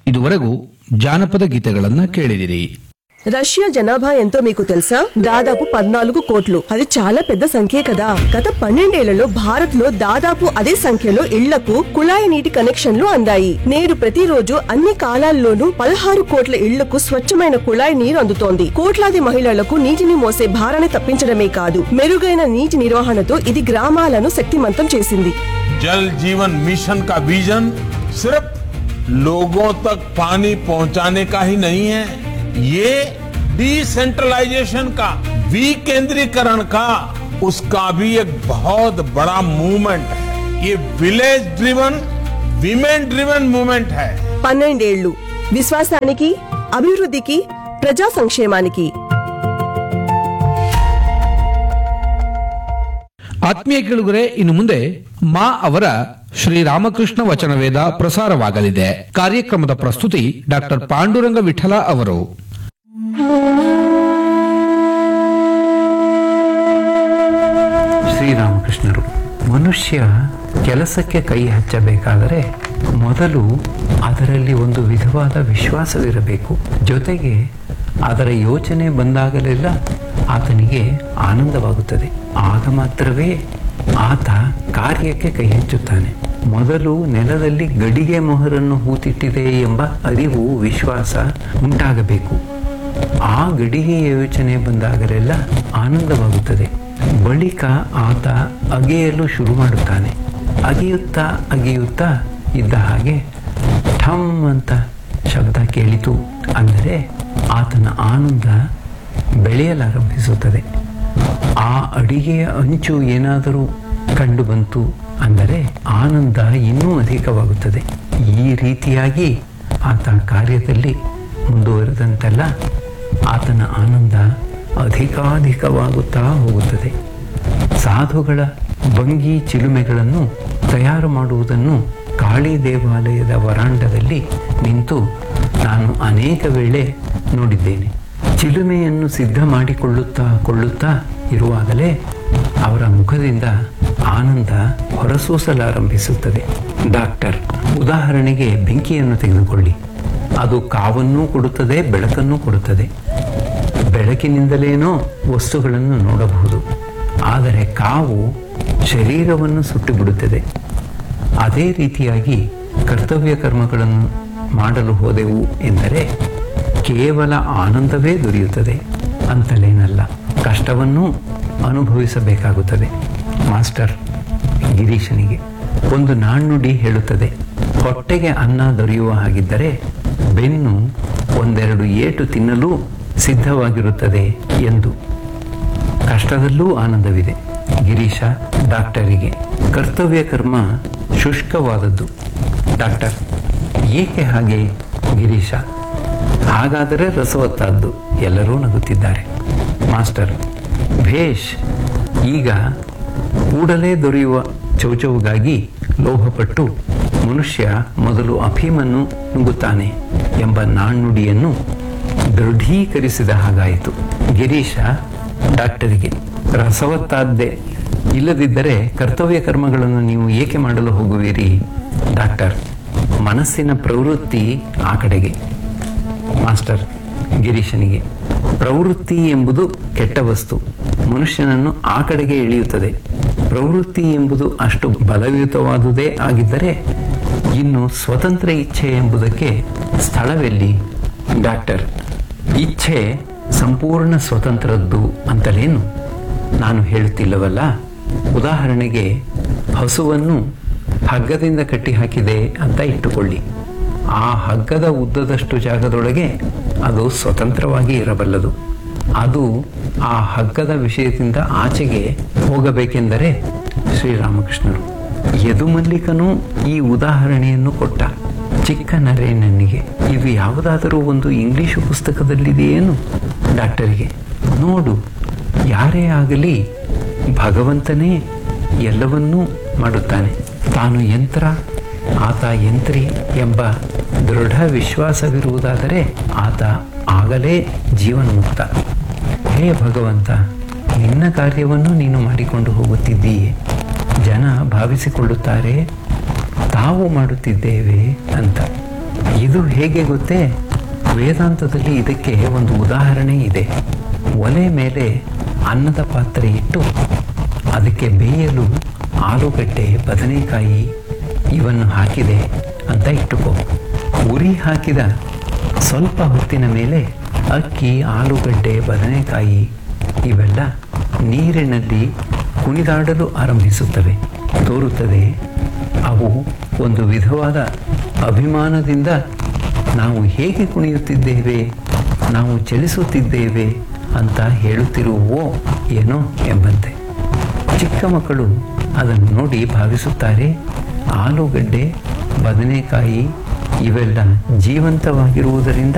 ಇದುವರೆಗೂ జానపద గీతಗಳನ್ನ కేಳಿದಿರಿ రష్యా జనాభా ఎంతో మీకు తెలుసా దాదాపు పద్నాలుగు కోట్లు అది చాలా పెద్ద సంఖ్యే కదా గత పన్నెండేళ్లలో భారత్ లో దాదాపు అదే సంఖ్యలో ఇళ్లకు కుళాయి నీటి కనెక్షన్లు అందాయి నేడు ప్రతిరోజు అన్ని కాలాల్లోనూ పదహారు కోట్ల ఇళ్లకు స్వచ్ఛమైన కుళాయి నీరు అందుతోంది కోట్లాది మహిళలకు నీటిని మోసే భారాన్ని తప్పించడమే కాదు మెరుగైన నీటి నిర్వహణతో ఇది గ్రామాలను శక్తిమంతం చేసింది जल जीवन मिशन का विजन सिर्फ लोगों तक पानी पहुंचाने का ही नहीं है ये डिसेंट्रलाइजेशन का विकेंद्रीकरण का उसका भी एक बहुत बड़ा मूवमेंट है ये village driven women driven movement है పన్నెండేళ్లు విశ్వాసానికి అభివృద్ధికి ప్రజా సంక్షేమానికి ಆತ್ಮೀಯ ಕೇಳುಗರೆ ಇನ್ನು ಮುಂದೆ ಮಾ ಅವರ ಶ್ರೀರಾಮಕೃಷ್ಣ ವಚನವೇದ ಪ್ರಸಾರವಾಗಲಿದೆ ಕಾರ್ಯಕ್ರಮದ ಪ್ರಸ್ತುತಿ ಡಾಕ್ಟರ್ ಪಾಂಡುರಂಗ ವಿಠಲ ಅವರು ಶ್ರೀರಾಮಕೃಷ್ಣರು ಮನುಷ್ಯ ಕೆಲಸಕ್ಕೆ ಕೈ ಹಚ್ಚಬೇಕಾದರೆ ಮೊದಲು ಅದರಲ್ಲಿ ಒಂದು ವಿಧವಾದ ವಿಶ್ವಾಸವಿರಬೇಕು ಜೊತೆಗೆ ಅದರ ಯೋಚನೆ ಬಂದಾಗಲೆಲ್ಲ ಆತನಿಗೆ ಆನಂದವಾಗುತ್ತದೆ ಆಗ ಮಾತ್ರವೇ ಆತ ಕಾರ್ಯಕ್ಕೆ ಕೈ ಹಚ್ಚುತ್ತಾನೆ ಮೊದಲು ನೆಲದಲ್ಲಿ ಗಡಿಗೆ ಮೊಹರನ್ನು ಹೂತಿಟ್ಟಿದೆ ಎಂಬ ಅರಿವು ವಿಶ್ವಾಸ ಉಂಟಾಗಬೇಕು ಆ ಗಡಿಗೆಯ ಯೋಚನೆ ಬಂದಾಗಲೆಲ್ಲ ಆನಂದವಾಗುತ್ತದೆ ಬಳಿಕ ಆತ ಅಗೆಯಲು ಶುರು ಮಾಡುತ್ತಾನೆ ಅಗೆಯುತ್ತಾ ಅಗೆಯುತ್ತಾ ಇದ್ದ ಹಾಗೆ ಠಮ್ ಅಂತ ಶಬ್ದ ಕೇಳಿತು ಅಂದರೆ ಆತನ ಆನಂದ ಬೆಳೆಯಲಾರಂಭಿಸುತ್ತದೆ ಆ ಅಡಿಗೆಯ ಅಂಚು ಏನಾದರೂ ಕಂಡು ಬಂತು ಅಂದರೆ ಆನಂದ ಇನ್ನೂ ಅಧಿಕವಾಗುತ್ತದೆ ಈ ರೀತಿಯಾಗಿ ಆತ ಕಾರ್ಯದಲ್ಲಿ ಮುಂದುವರೆದಂತೆಲ್ಲ ಆತನ ಆನಂದ ಅಧಿಕಾಧಿಕವಾಗುತ್ತಾ ಹೋಗುತ್ತದೆ ಸಾಧುಗಳ ಭಂಗಿ ಚಿಲುಮೆಗಳನ್ನು ತಯಾರು ಮಾಡುವುದನ್ನು ಕಾಳಿ ದೇವಾಲಯದ ವರಾಂಡದಲ್ಲಿ ನಿಂತು ನಾನು ಅನೇಕ ವೇಳೆ ನೋಡಿದ್ದೇನೆ ಚಿಲುಮೆಯನ್ನು ಸಿದ್ಧ ಮಾಡಿಕೊಳ್ಳುತ್ತಾ ಕೊಳ್ಳುತ್ತಾ ಇರುವಾಗಲೇ ಅವರ ಮುಖದಿಂದ ಆನಂದ ಹೊರಸೂಸಲಾರಂಭಿಸುತ್ತದೆ ಡಾಕ್ಟರ್ ಉದಾಹರಣೆಗೆ ಬೆಂಕಿಯನ್ನು ತೆಗೆದುಕೊಳ್ಳಿ ಅದು ಕಾವನ್ನೂ ಕೊಡುತ್ತದೆ ಬೆಳಕನ್ನೂ ಕೊಡುತ್ತದೆ ಬೆಳಕಿನಿಂದಲೇನೋ ವಸ್ತುಗಳನ್ನು ನೋಡಬಹುದು ಆದರೆ ಕಾವು ಶರೀರವನ್ನು ಸುಟ್ಟು ಬಿಡುತ್ತದೆ ಅದೇ ರೀತಿಯಾಗಿ ಕರ್ತವ್ಯ ಕರ್ಮಗಳನ್ನು ಮಾಡಲು ಹೋದೆವು ಎಂದರೆ ಕೇವಲ ಆನಂದವೇ ದೊರೆಯುತ್ತದೆ ಅಂತಲೇನಲ್ಲ ಕಷ್ಟವನ್ನೂ ಅನುಭವಿಸಬೇಕಾಗುತ್ತದೆ ಮಾಸ್ಟರ್ ಗಿರೀಶನಿಗೆ ಒಂದು ನಾಣ್ಣುಡಿ ಹೇಳುತ್ತದೆ ಹೊಟ್ಟೆಗೆ ಅನ್ನ ದೊರೆಯುವ ಹಾಗಿದ್ದರೆ ಬೆನ್ನು ಒಂದೆರಡು ಏಟು ತಿನ್ನಲು ಸಿದ್ಧವಾಗಿರುತ್ತದೆ ಎಂದು ಕಷ್ಟದಲ್ಲೂ ಆನಂದವಿದೆ ಗಿರೀಶ ಡಾಕ್ಟರಿಗೆ ಕರ್ತವ್ಯ ಕರ್ಮ ಶುಷ್ಕವಾದದ್ದು ಡಾಕ್ಟರ್ ಏಕೆ ಹಾಗೆ ಗಿರೀಶ ಹಾಗಾದರೆ ರಸವತ್ತಾದ್ದು ಎಲ್ಲರೂ ನಗುತ್ತಿದ್ದಾರೆ ಮಾಸ್ಟರ್ ಭೇಷ್ ಈಗ ಕೂಡಲೇ ದೊರೆಯುವ ಚೌಚೌಗಾಗಿ ಲೋಹಪಟ್ಟು ಮನುಷ್ಯ ಮೊದಲು ಅಫೀಮನ್ನು ನುಂಗುತ್ತಾನೆ ಎಂಬ ನಾಣ್ಣುಡಿಯನ್ನು ದೃಢೀಕರಿಸಿದ ಹಾಗಾಯಿತು ಗಿರೀಶ ಡಾಕ್ಟರಿಗೆ ರಸವತ್ತಾದ್ದೆ ಇಲ್ಲದಿದ್ದರೆ ಕರ್ತವ್ಯ ಕರ್ಮಗಳನ್ನು ನೀವು ಏಕೆ ಮಾಡಲು ಹೋಗುವಿರಿ ಡಾಕ್ಟರ್ ಮನಸ್ಸಿನ ಪ್ರವೃತ್ತಿ ಆ ಕಡೆಗೆ ಮಾಸ್ಟರ್ ಗಿರೀಶನಿಗೆ ಪ್ರವೃತ್ತಿ ಎಂಬುದು ಕೆಟ್ಟ ವಸ್ತು ಮನುಷ್ಯನನ್ನು ಆ ಕಡೆಗೆ ಎಳೆಯುತ್ತದೆ ಪ್ರವೃತ್ತಿ ಎಂಬುದು ಅಷ್ಟು ಬಲಯುತವಾದುದೇ ಆಗಿದ್ದರೆ ಇನ್ನು ಸ್ವತಂತ್ರ ಇಚ್ಛೆ ಎಂಬುದಕ್ಕೆ ಸ್ಥಳವೆಲ್ಲಿ ಡಾಕ್ಟರ್ ಇಚ್ಛೆ ಸಂಪೂರ್ಣ ಸ್ವತಂತ್ರದ್ದು ಅಂತಲೇನು ನಾನು ಹೇಳುತ್ತಿಲ್ಲವಲ್ಲ ಉದಾಹರಣೆಗೆ ಹಸುವನ್ನು ಹಗ್ಗದಿಂದ ಕಟ್ಟಿ ಹಾಕಿದೆ ಅಂತ ಇಟ್ಟುಕೊಳ್ಳಿ ಆ ಹಗ್ಗದ ಉದ್ದದಷ್ಟು ಜಾಗದೊಳಗೆ ಅದು ಸ್ವತಂತ್ರವಾಗಿ ಇರಬಲ್ಲದು ಅದು ಆ ಹಗ್ಗದ ವಿಷಯದಿಂದ ಆಚೆಗೆ ಹೋಗಬೇಕೆಂದರೆ ಶ್ರೀರಾಮಕೃಷ್ಣರು ಯದುಮಲ್ಲಿಕನು ಈ ಉದಾಹರಣೆಯನ್ನು ಕೊಟ್ಟ ಚಿಕ್ಕ ನರೆ ನನಗೆ ಇದು ಯಾವುದಾದರೂ ಒಂದು ಇಂಗ್ಲಿಷು ಪುಸ್ತಕದಲ್ಲಿದೆಯೇನು ಡಾಕ್ಟರಿಗೆ ನೋಡು ಯಾರೇ ಆಗಲಿ ಭಗವಂತನೇ ಎಲ್ಲವನ್ನೂ ಮಾಡುತ್ತಾನೆ ತಾನು ಯಂತ್ರ ಆತ ಯಂತ್ರಿ ಎಂಬ ದೃಢ ವಿಶ್ವಾಸವಿರುವುದಾದರೆ ಆತ ಆಗಲೇ ಜೀವನ್ಮುಕ್ತ ಹೇ ಭಗವಂತ ನಿನ್ನ ಕಾರ್ಯವನ್ನು ನೀನು ಮಾಡಿಕೊಂಡು ಹೋಗುತ್ತಿದ್ದೀಯೆ ಜನ ಭಾವಿಸಿಕೊಳ್ಳುತ್ತಾರೆ ತಾವು ಮಾಡುತ್ತಿದ್ದೇವೆ ಅಂತ ಇದು ಹೇಗೆ ಗೊತ್ತೇ ವೇದಾಂತದಲ್ಲಿ ಇದಕ್ಕೆ ಒಂದು ಉದಾಹರಣೆ ಇದೆ ಒಲೆ ಮೇಲೆ ಅನ್ನದ ಪಾತ್ರೆ ಇಟ್ಟು ಅದಕ್ಕೆ ಬೇಯಲು ಆಲೂಗಡ್ಡೆ ಬದನೆಕಾಯಿ ಇವನ್ನು ಹಾಕಿದೆ ಅಂತ ಇಟ್ಟುಕೋ ಉರಿ ಹಾಕಿದ ಸ್ವಲ್ಪ ಹೊತ್ತಿನ ಮೇಲೆ ಅಕ್ಕಿ ಆಲೂಗಡ್ಡೆ ಬದನೆಕಾಯಿ ಇವೆಲ್ಲ ನೀರಿನಲ್ಲಿ ಕುಣಿದಾಡಲು ಆರಂಭಿಸುತ್ತವೆ ತೋರುತ್ತದೆ ಅವು ಒಂದು ವಿಧವಾದ ಅಭಿಮಾನದಿಂದ ನಾವು ಹೇಗೆ ಕುಣಿಯುತ್ತಿದ್ದೇವೆ ನಾವು ಚಲಿಸುತ್ತಿದ್ದೇವೆ ಅಂತ ಹೇಳುತ್ತಿರುವೋ ಏನೋ ಎಂಬಂತೆ ಚಿಕ್ಕ ಮಕ್ಕಳು ಅದನ್ನು ನೋಡಿ ಭಾವಿಸುತ್ತಾರೆ ಆಲೂಗಡ್ಡೆ ಬದನೆಕಾಯಿ ಇವೆಲ್ಲ ಜೀವಂತವಾಗಿರುವುದರಿಂದ